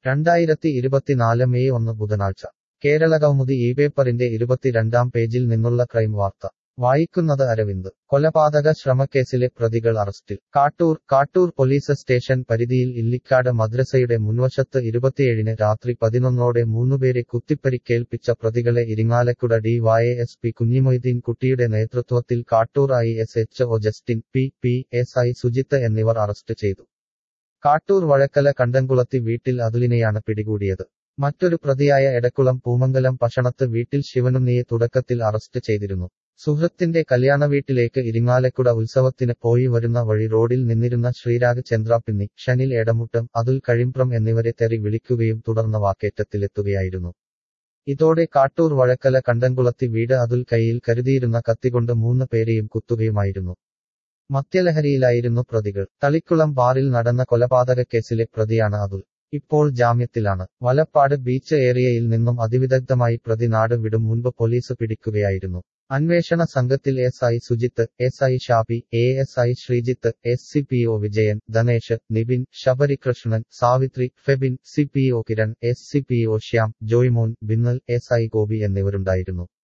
രണ്ടായിരത്തി ഇരുപത്തിനാല് മെയ് ഒന്ന് ബുധനാഴ്ച കേരളകൗമുദി ഈ പേപ്പറിന്റെ ഇരുപത്തിരണ്ടാം പേജിൽ നിന്നുള്ള ക്രൈം വാർത്ത വായിക്കുന്നത് അരവിന്ദ് കൊലപാതക ശ്രമക്കേസിലെ പ്രതികൾ അറസ്റ്റിൽ കാട്ടൂർ കാട്ടൂർ പോലീസ് സ്റ്റേഷൻ പരിധിയിൽ ഇല്ലിക്കാട് മദ്രസയുടെ മുൻവശത്ത് ഇരുപത്തിയേഴിന് രാത്രി പതിനൊന്നോടെ മൂന്നുപേരെ കുത്തിപ്പരിക്കേൽപ്പിച്ച പ്രതികളെ Irinjalakuda D Y S P Kunhimoideen കുട്ടിയുടെ നേതൃത്വത്തിൽ Kattoor I S H O Justin P P S I Sujith എന്നിവർ അറസ്റ്റ് ചെയ്തു കാട്ടൂർ വഴക്കല കണ്ടംകുളത്തി വീട്ടിൽ അതുലിനെയാണ് പിടികൂടിയത് മറ്റൊരു പ്രതിയായ എടക്കുളം പൂമംഗലം പഷണത്ത് വീട്ടിൽ ശിവനുണ്ണിയെ തുടക്കത്തിൽ അറസ്റ്റ് ചെയ്തിരുന്നു സുഹൃത്തിന്റെ കല്യാണ വീട്ടിലേക്ക് ഇരിങ്ങാലക്കുട ഉത്സവത്തിന് പോയി വരുന്ന വഴി റോഡിൽ നിന്നിരുന്ന ശ്രീരാഗ് ചന്ദ്രാപിന്നി ഷനിൽ എടമുട്ടം അതുൽ കഴിമ്പ്രം എന്നിവരെ തെറി വിളിക്കുകയും തുടർന്ന് വാക്കേറ്റത്തിലെത്തുകയായിരുന്നു ഇതോടെ കാട്ടൂർ വഴക്കല കണ്ടംകുളത്തി വീട് അതുൽ കൈയിൽ കരുതിയിരുന്ന കത്തികൊണ്ട് മൂന്ന് പേരെയും കുത്തുകയുമായിരുന്നു മദ്യലഹരിയിലായിരുന്നു പ്രതികൾ തളിക്കുളം ബാറിൽ നടന്ന കൊലപാതക കേസിലെ പ്രതിയാണ് അതുൽ ഇപ്പോൾ ജാമ്യത്തിലാണ് വലപ്പാട് ബീച്ച് ഏരിയയിൽ നിന്നും അതിവിദഗ്ധമായി പ്രതി നാട് വിടും മുൻപ് പോലീസ് പിടിക്കുകയായിരുന്നു അന്വേഷണ സംഘത്തിൽ S I Sujith S I Shabi A S I Sreejith S C P O Vijayan Dhanesh Nibin Sabarikrishnan Savithri Febin C P O Kiran S C P O Shyam Joymon Binnal S I Gopi എന്നിവരുണ്ടായിരുന്നു